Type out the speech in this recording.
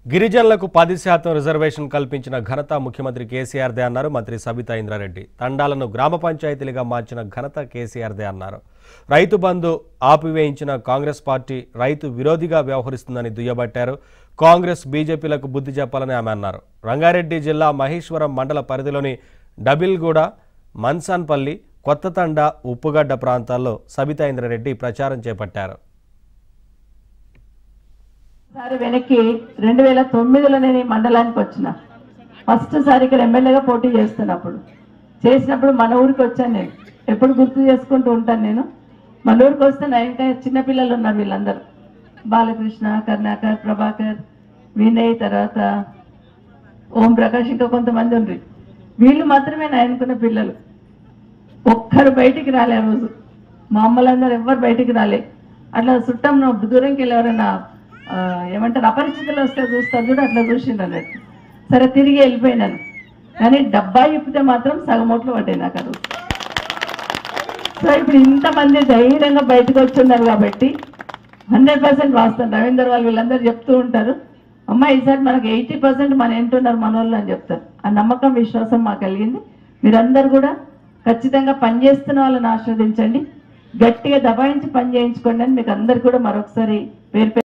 గిరిజనులకు పది శాతం రిజర్వేషన్ కల్పించిన ఘనత ముఖ్యమంత్రి కేసీఆర్దే అన్నారు మంత్రి సబితా ఇంద్రారెడ్డి తండాలను గ్రామ పంచాయతీలుగా మార్చిన ఘనత కేసీఆర్దే అన్నారు రైతు బంధు ఆపివేయించిన కాంగ్రెస్ పార్టీ రైతు విరోధిగా వ్యవహరిస్తుందని దుయ్యబట్టారు కాంగ్రెస్ బీజేపీలకు బుద్ధి చెప్పాలని ఆమె అన్నారు రంగారెడ్డి జిల్లా మహేశ్వరం మండల పరిధిలోని డబిల్గూడ మన్సాన్పల్లి కొత్తతండ ఉప్పుగడ్డ ప్రాంతాల్లో సబితా ఇంద్రారెడ్డి ప్రచారం చేపట్టారు సారి వెనక్కి రెండు వేల తొమ్మిదిలో నేను ఈ మండలానికి వచ్చిన ఫస్ట్ సారి ఇక్కడ ఎమ్మెల్యేగా పోటీ చేస్తున్నప్పుడు చేసినప్పుడు మన ఊరికి వచ్చాను నేను ఎప్పుడు గుర్తు చేసుకుంటూ ఉంటాను నేను మన ఊరికి వస్తే నా ఇంకా చిన్నపిల్లలు ఉన్నారు వీళ్ళందరూ బాలకృష్ణ కరుణాకర్ ప్రభాకర్ వినయ్ తర్వాత ఓం ప్రకాష్ ఇంకా కొంతమంది ఉండ్రి వీళ్ళు మాత్రమే నా అనుకున్న పిల్లలు ఒక్కరు బయటికి రాలే ఆ రోజు మా అమ్మలందరూ ఎవ్వరు బయటికి రాలే అట్లా చుట్టం దూరంకి వెళ్ళి ఎవరైనా ఆ, ఏమంటారు అపరిచితులు వస్తే చూస్తారు చూడు అట్లా చూసిండు అన్నట్టు సరే తిరిగి వెళ్ళిపోయినాను కానీ డబ్బా ఇప్పితే మాత్రం సగం ఓట్లు పడ్డాయి నాకు ఆ రోజు సో ఇప్పుడు ఇంతమంది ధైర్యంగా బయటకు వచ్చున్నారు కాబట్టి హండ్రెడ్ పర్సెంట్ వాస్తాను రవీందర్ వాళ్ళు వీళ్ళందరూ చెప్తూ ఉంటారు అమ్మ ఈసారి మనకు ఎయిటీ పర్సెంట్ మన ఏంటున్నారు మన వాళ్ళు అని చెప్తారు ఆ నమ్మకం విశ్వాసం మాకు కలిగింది మీరందరూ కూడా ఖచ్చితంగా పనిచేస్తున్న వాళ్ళని ఆస్వాదించండి గట్టిగా దబాయించి పని చేయించుకోండి అని మీకు అందరు కూడా మరొకసారి పేరు పేరు